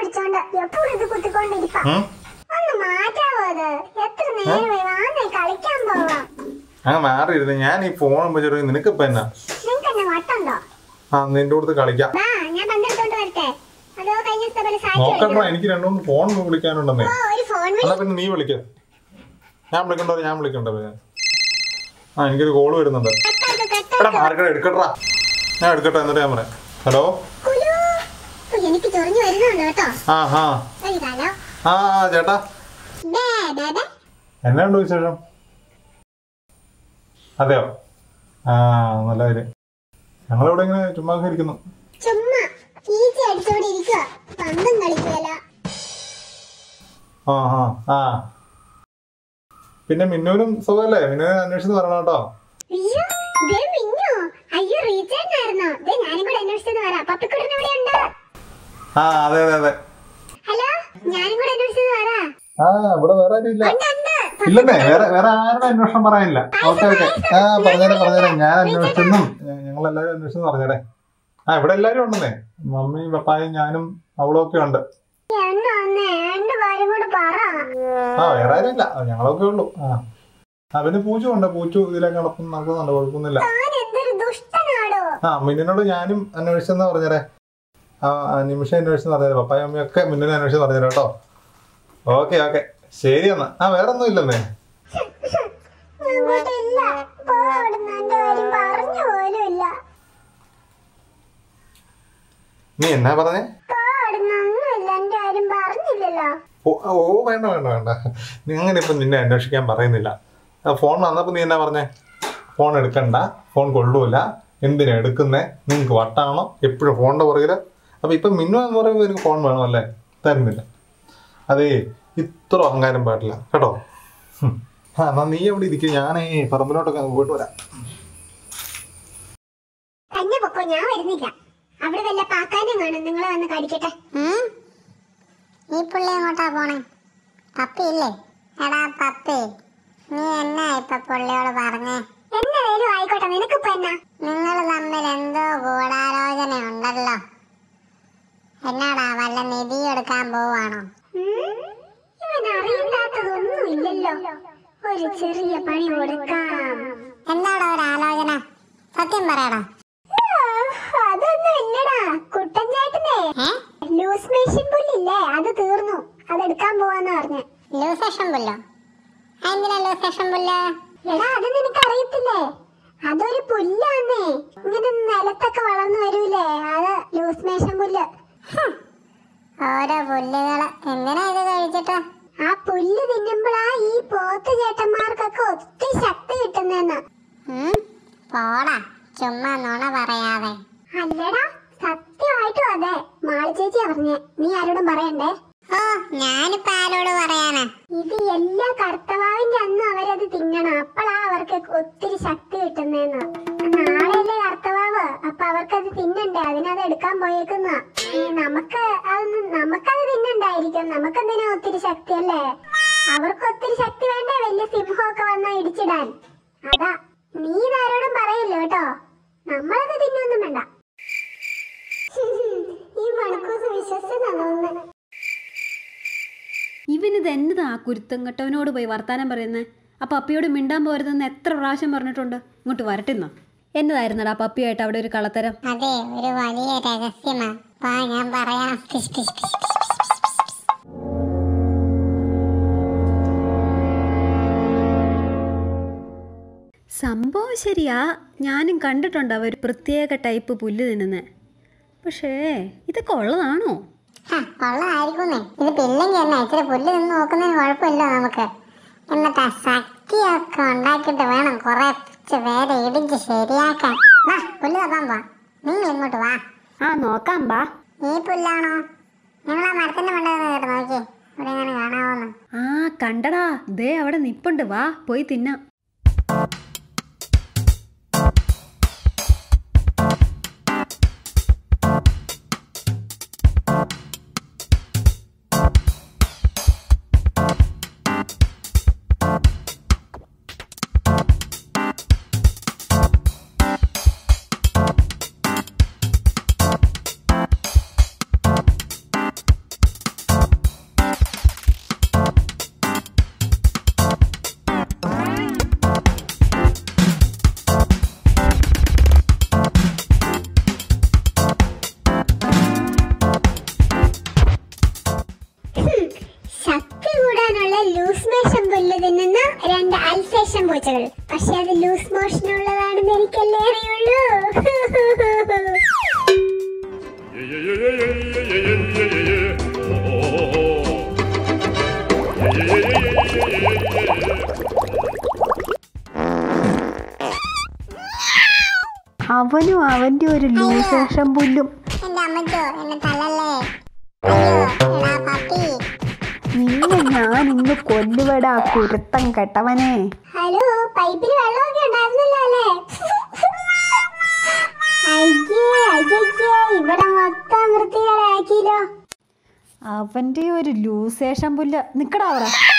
പിടിച്ചോണ്ട് എപ്പോഴും ഇത് കുത്തിക്കൊണ്ടിരിക്കാം ഉം? ഒന്ന് മാറ്റാവോ അത് എത്ര നേരമായി വാന്നേ കളിക്കാൻ പോവാം അങ്ങ് മാറിയിരുന്നു ഞാൻ ഈ ഫോൺ വെച്ചിട്ട് നിനക്ക് ഇപ്പൊ എന്നാ നിങ്ങക്ക് എന്നെ വട്ടുണ്ടോ ആ നിന്റെ അടുത്ത് കളിക്കാം വാ ഞാൻ പന്തെടുത്തോണ്ട് വരട്ടെ അതോ കഴിഞ്ഞ ദിവസത്തെ പോലെ സാറ്റ് നോക്കണ്ട കളിക്കണോ? എനിക്ക് രണ്ടുമൂന്ന് ഫോൺ വിളിക്കാനുണ്ടെന്നേ ഓ ഒരു ഫോൺ വിളി എന്നാ പിന്നെ നീ വിളിക്ക ഞാൻ വിളിക്കണ്ടോ ഞാൻ വിളിക്കണ്ടോ പിന്നെ ആ എനിക്കൊരു കോള് വരുന്നുണ്ട് കട്ടാക്ക് എടാ കട്ടാക്ക് മാർക്കട എടുക്കട്ടാ ഞാൻ എടുക്കട്ടെ എന്നിട്ട് ഞാൻ പറയാം ഹലോ കുലു ഓ, എനിക്ക് ചൊറിഞ്ഞു വരുന്നുണ്ട് കേട്ടോ ആ ഹാ ഒരു കാലോ ആ ആ, ചേട്ടാ ബേ ബേ ബേ എന്നാണ്ട് വിശേഷം അതെയോ ആ നല്ല കാര്യം ഞങ്ങളിവിടെ ഇങ്ങനെ ചുമ്മാ ഒക്കെ ഇരിക്കുന്നു ചുമ്മാ ഈച്ച അടിച്ചോടെ ഇരിക്കുക പന്തും കളിക്കുകയല്ല ആ ആ ആ പിന്നെ മിന്നൂനും സുഖമല്ലേ മിന്നുവിനെ അന്വേഷിച്ച് പറയണം കേട്ടോ അയ്യോ ദേ മിന്നു അയ്യോ റീചാർജായിരുന്നോ ദേ ഞാനും കൂടെ അന്വേഷിച്ചെന്ന് വരാം പപ്പിക്കുട്ടൻ ഇവിടെ ഉണ്ട് ആ അതെ അതെ അതെ ഹലോ ഞാനും കൂടെ അന്വേഷിച്ചെന്ന് വരാ ആ ഇവിടെ വേറെ ആരും ഇല്ല ഉണ്ട് ഉണ്ട് ഇല്ലെന്നേ വേറെ വേറെ ആരുടെ അന്വേഷണം പറയാനില്ല ഓക്കെ ഓക്കെ ആ പറഞ്ഞേരെ പറഞ്ഞേരെ ഞാൻ അന്വേഷിച്ചെന്നും ഞങ്ങൾ എല്ലാവരും അന്വേഷിച്ചെന്ന് പറഞ്ഞേരെ ആ ഇവിടെ എല്ലാവരും ഉണ്ടെന്നേ മമ്മിയും പപ്പായും ഞാനും അവളും ഒക്കെ ഉണ്ട് എണ്ണ വന്നേ എന്റെ കാര്യം കൂടെ പറ ആ വേറെ ആരും ഇല്ല ആ, ഞങ്ങളൊക്കെ ഉള്ളൂ ആ ആ പിന്നെ പൂച്ചു ഉണ്ട് പൂച്ചു ഇതിലേക്ക് നടക്കും നടക്കുന്നുണ്ട് കുഴപ്പമൊന്നുമില്ല താൻ എന്തൊരു ദുഷ്ടനാടോ ആ മിന്നിനോട് ഞാനും അന്വേഷിച്ചെന്ന് പറഞ്ഞേരെ ആ ആ, നിമിഷം അന്വേഷിച്ചെന്ന് പറഞ്ഞേരെ പപ്പായും അമ്മയും ഒക്കെ മിന്നിനെ അന്വേഷിച്ചെന്ന് പറഞ്ഞേരെ കേട്ടോ ഓക്കെ ഓക്കെ ശരി എന്നാ ആ വേറെ ഒന്നും ഇല്ലെന്നേ ഞാൻ കൂടെ ഇല്ല പോ അവിടുന്ന് എന്റെ കാര്യം പറഞ്ഞു പോലും ഇല്ല നീ എന്നാ പറഞ്ഞേ പോ അവിടുന്ന് ഒന്നുമില്ല എന്റെ കാര്യം പറഞ്ഞില്ലല്ലോ ഓ ഓ വേണ്ട വേണ്ട വേണ്ട നീ അങ്ങനെ ഇപ്പം നിന്നെ അന്വേഷിക്കാൻ പറയുന്നില്ല ആ, ഫോൺ വന്നപ്പോൾ നീ എന്നാ പറഞ്ഞേ ഫോൺ എടുക്കണ്ട ഫോൺ കൊള്ളൂല എന്തിനാ എടുക്കുന്നേ നിങ്ങൾക്ക് വട്ടാണോ എപ്പോഴും ഫോണിൻ്റെ പുറകിൽ അപ്പോൾ ഇപ്പം മിന്നു എന്ന് പറയുമ്പോൾ എനിക്ക് ഫോൺ വേണമല്ലേ തരുന്നില്ല അതേ ഇത്ര അഹങ്കാരം പാടില്ല കേട്ടോ ഹും. ആ എന്നാ നീ എവിടെ ഇരിക്കും ഞാനേ പറമ്പിലോട്ടൊക്കെ അങ്ങ് പോയിട്ട് വരാം തന്നെ പൊക്കോ ഞാൻ വരുന്നില്ല അവിടെ വല്ല പാക്കാനും കാണും നിങ്ങൾ വന്ന് കടിക്കട്ടെ ഈ പുള്ളി എങ്ങോട്ടാ പോണേ പപ്പി ഇല്ലേ എടാ പപ്പി നീ എന്നാ ഇപ്പൊ പുള്ളിയോട് പറഞ്ഞേ എന്നായാലും ആയിക്കോട്ടെ നിനക്കിപ്പോ എന്നാ നിങ്ങൾ തമ്മിൽ എന്തോ ഗൂഢാലോചന ഉണ്ടല്ലോ എന്നാടാ വല്ല നിധി എടുക്കാൻ പോവാണോ ഇവൻ അറിയണ്ടാത്തതൊന്നും ഇല്ലല്ലോ ഒരു ചെറിയ പണി കൊടുക്കാം എന്താടാ ഒരു ആലോചന സത്യം പറയടാ അതൊന്നും ഇല്ലടാ കുട്ടൻ ചേട്ടനെ ലൂസ് മെഷീൻ പുല്ലില്ലേ അത് തീർന്നു അതെടുക്കാൻ പോവാന്ന് പറഞ്ഞു ലൂസേഷൻ പുല്ലോ എന്തിനാ ലൂസേഷൻ പുല്ല് എടാ അത് നിനക്ക് അറിയത്തില്ലേ അതൊരു പുല്ലാന്നേ ഇങ്ങനെ നിലത്തൊക്കെ വളർന്നു വരൂലേ അത് ലൂസ് മേഷൻ പുല്ല് ഓരോ പുല്ലുകള് എന്തിനാ ഇത് കഴിച്ചിട്ട് ആ പുല്ല് തിന്നുമ്പോഴാ ഈ പോത്ത് ചേട്ടന്മാർക്കൊക്കെ ഒത്തിരി ശക്തി കിട്ടുന്നെന്ന് പോടാ ചുമ്മാ നുണ പറയാതെ അല്ലടാ സത്യമായിട്ടും അതെ മാളി ചേച്ചിയാ പറഞ്ഞേ നീ ആരോടും പറയണ്ടേ ഓ ഞാനിപ്പോ ആരോട് പറയാനാ ഇത് എല്ലാ കർത്തവാവിന്റെ അന്ന് അവരത് തിന്നണം അപ്പോഴാ അവർക്ക് ഒത്തിരി ശക്തി കിട്ടുന്നേന്ന് നാളെയല്ലേ കർത്തവാവ് അപ്പൊ അവർക്കത് തിന്നണ്ടേ അതിനത് എടുക്കാൻ പോയേക്കുന്ന നമുക്ക് അതൊന്നും നമുക്കത് തിന്നണ്ടായിരിക്കും നമുക്കെന്തിനാ ഒത്തിരി ശക്തി അല്ലേ അവർക്ക് ഒത്തിരി ശക്തി വേണ്ടേ വലിയ സിംഹമൊക്കെ വന്നാ ഇടിച്ചിടാൻ അതാ നീ ഇതാരോടും പറയല്ലോ കേട്ടോ നമ്മളത് തിന്നൊന്നും വേണ്ട ഈ മണക്കൂസ് വിശ്വസിച്ചതാ തോന്നുന്നു ഇവനിത് എന്നതാ ആ കുരുത്തം കെട്ടവനോട് പോയി വർത്താനം പറയുന്നത് ആ പപ്പിയോട് മിണ്ടാൻ പോരുതെന്ന് എത്ര പ്രാവശ്യം പറഞ്ഞിട്ടുണ്ട് ഇങ്ങോട്ട് വരട്ടിന്നോ എന്നതായിരുന്നടാ പപ്പിയായിട്ട് അവിടെ ഒരു കളത്തരം അതെ ഒരു വലിയ രഹസ്യമാ വാ ഞാൻ പറയാം പിശ് പിശ് പിശ് പിശ് പിശ് പിശ് പിശ്. സംഭവം ശരിയാ ഞാനും കണ്ടിട്ടുണ്ട് അവർ പ്രത്യേക ടൈപ്പ് പുല്ല് തിന്നുന്നത് പക്ഷേ ഇതൊക്കെ ഉള്ളതാണോ ഹ, ഉള്ളതായിരിക്കുന്നേ ഇത് പില്ലെങ്കിൽ തന്നെ ഇച്ചിരി പുല്ല് നിന്ന് നോക്കുന്നതിന് കുഴപ്പമില്ല നമുക്ക് എന്നിട്ട് ആ ശക്തിയൊക്കെ ഉണ്ടാക്കിയിട്ട് വേണം കുറെ പേരെ ഇടിച്ച് ശരിയാക്കാൻ വാ പുല്ല് തപ്പാൻ പോവാ നിങ്ങൾ ഇങ്ങോട്ട് വാ ആ നോക്കാം ബാ ഈ പുല്ലാണോ നിങ്ങൾ ആ മരത്തിന്റെ മണ്ടയിൽ കേട്ട് നോക്കി ഇവിടെ എങ്ങനെ കാണാവോന്ന് ആ കണ്ടടാ ദേ അവിടെ നിപ്പുണ്ട് വാ പോയി തിന്നാം പൂച്ചകൾ പക്ഷെ അത് ലൂസ് മോഷൻ ഉള്ളതാണെന്ന് എനിക്കല്ലേ അറിയുള്ളൂ അവനും അവൻ്റെ ഒരു ലൂസേഷൻ പുല്ലും എന്റെ അമ്മച്ചോ എന്നെ തല്ലല്ലേ അയ്യോ എടാ പപ്പി നിന്നെ ഞാൻ ഇന്ന് കൊല്ലുവടാ കുരുത്തം കെട്ടവനെ ഹലോ പൈപ്പിൽ വെള്ളമൊക്കെ ഉണ്ടായിരുന്നല്ലോ അല്ലേ അയ്യേ അയ്യേ ഇവിടെ മൊത്തം വൃത്തികേടാക്കിയല്ലോ അവൻ്റെ ഒരു ലൂസേഷൻ പുല്ല് നിക്കടാ അവിടെ